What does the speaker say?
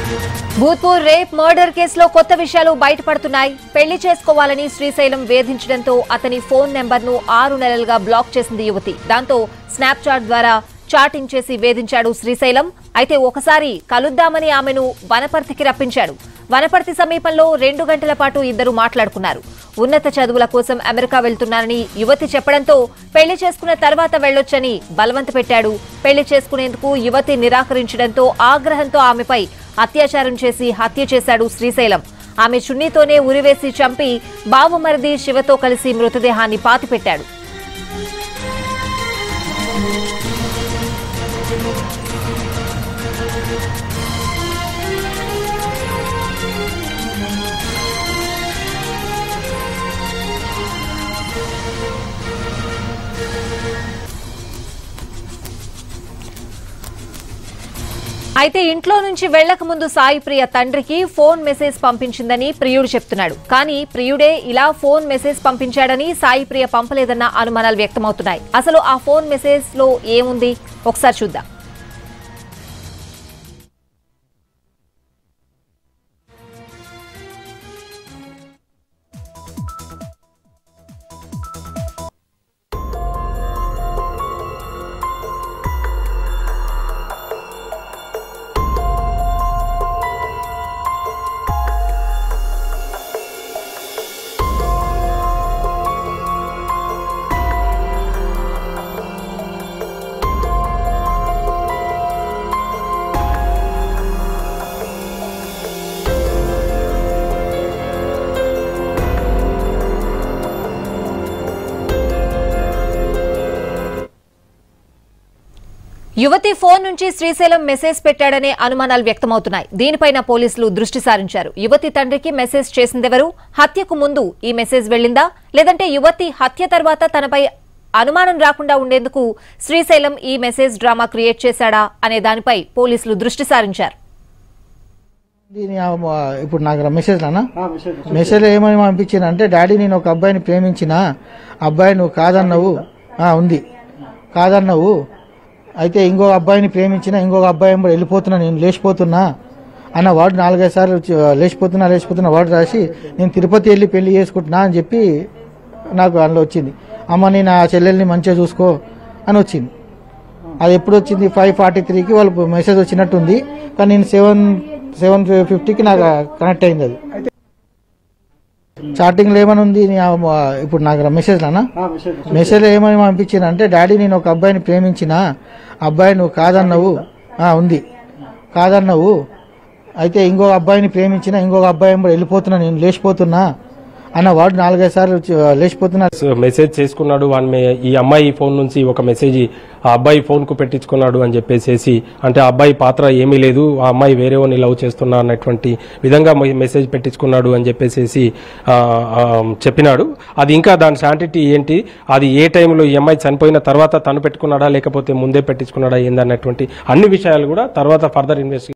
Bhoothpur rape murder కేసులో కొత్త విషయాలు బయటపడుతున్నాయి పెళ్లి చేసుకోవాలని శ్రీశైలం వేధించడంతో అతని ఫోన్ నెంబర్ను ఆరు నెలలుగా బ్లాక్ చేసింది యువతి దాంతో స్నాప్చాట్ ద్వారా చాటింగ్ చేసి వేధించాడు శ్రీశైలం అయితే ఒకసారి కలుద్దామని ఆమెను వనపర్తికి రప్పించాడు వనపర్తి సమీపంలో రెండు గంటల పాటు ఇద్దరు మాట్లాడుకున్నారు ఉన్నత చదువుల కోసం అమెరికా వెళ్తున్నానని యువతి చెప్పడంతో పెళ్లి చేసుకున్న తర్వాత వెళ్లొచ్చని బలవంత పెట్టాడు పెళ్లి చేసుకునేందుకు యువతి నిరాకరించడంతో ఆగ్రహంతో ఆమెపై అత్యాచారం చేసి హత్య చేశాడు శ్రీశైలం ఆమె చున్నీతోనే ఉరివేసి చంపి బావుమరిది శివతో కలిసి మృతదేహాన్ని పాతిపెట్టాడు అయితే ఇంట్లో నుంచి వెళ్లక ముందు సాయి ప్రియ తండ్రికి ఫోన్ మెసేజ్ పంపించిందని ప్రియుడు చెప్తున్నాడు కానీ ప్రియుడే ఇలా ఫోన్ మెసేజ్ పంపించాడని సాయి ప్రియ పంపలేదన్న అనుమానాలు వ్యక్తమవుతున్నాయి అసలు ఆ ఫోన్ మెసేజ్ లో ఏముంది ఒకసారి చూద్దాం యువతి ఫోన్ నుంచి శ్రీశైలం మెసేజ్ పెట్టాడనే అనుమానాలు వ్యక్తమవుతున్నాయి దీనిపైన పోలీసులు దృష్టి సారించారు యువతి తండ్రికి మెసేజ్ చేసిందెవరు హత్యకు ముందు ఈ మెసేజ్ వెళ్ళిందా లేదంటే యువతి హత్య తర్వాత తనపై అనుమానం రాకుండా ఉండేందుకు శ్రీశైలం ఈ మెసేజ్ డ్రామా క్రియేట్ చేశాడా అనే దానిపై పోలీసులు దృష్టి సారించారు దీని ఆ మ- ఇప్పుడు నాకు మెసేజ్ లానా మెసేజ్ ఏమని పంపించింది అంటే డాడీ నేను ఒక అబ్బాయిని ప్రేమించిన అబ్బాయి నువ్వు కాదన్నావు ఆ, ఉంది కాదన్నావు అయితే ఇంకో అబ్బాయిని ప్రేమించిన ఇంకొక అబ్బాయి ఏమో వెళ్ళిపోతున్నా నేను లేచిపోతున్నా అన్న వాడు నాలుగైదు సార్లు వచ్చి, లేచిపోతున్నా లేచిపోతున్నా వాడు రాసి నేను తిరుపతి వెళ్ళి పెళ్లి చేసుకుంటున్నా అని చెప్పి నాకు అందులో వచ్చింది అమ్మ నేను ఆ చెల్లెల్ని మంచిగా చూసుకో అని వచ్చింది అది ఎప్పుడు వచ్చింది ఫైవ్ ఫార్టీ త్రీకి వాళ్ళు మెసేజ్ వచ్చినట్టుంది కానీ నేను సెవెన్ సెవెన్ ఫిఫ్టీకి నాకు కనెక్ట్ అయింది అది చాటింగ్ లో ఏమని ఉంది నీ ఆ మ- ఇప్పుడు నాకు మెసేజ్ లానా మెసేజ్ ఏమని పంపించింది అంటే డాడీ నేను ఒక అబ్బాయిని ప్రేమించిన అబ్బాయి నువ్వు కాదన్నావు ఆ, ఉంది కాదన్నావు అయితే ఇంకొక అబ్బాయిని ప్రేమించిన ఇంకొక అబ్బాయి ఏమో వెళ్ళిపోతున్నా నేను లేచిపోతున్నా అన్న వాడు నాలుగైదు సార్లు వచ్చి, లేచిపోతున్నా సో మెసేజ్ చేసుకున్నాడు వాని మే- ఈ అమ్మాయి ఫోన్ నుంచి ఒక మెసేజ్ ఆ అబ్బాయి ఫోన్ కు పెట్టించుకున్నాడు అని చెప్పేసి అంటే ఆ అబ్బాయి పాత్ర ఏమీ లేదు ఆ అమ్మాయి వేరే వాడిని లవ్ చేస్తున్నా అన్నటువంటి విధంగా మె- మెసేజ్ పెట్టించుకున్నాడు అని చెప్పేసి ఆ, ఆ, చెప్పినాడు అది ఇంకా దాని శాంటిటీ ఏంటి అది ఏ టైంలో ఈ అమ్మాయి చనిపోయిన తర్వాత తను పెట్టుకున్నాడా లేకపోతే ముందే పెట్టించుకున్నాడా ఏందన్నటువంటి అన్ని విషయాలు కూడా తర్వాత ఫర్దర్ ఇన్వెస్టిగేషన్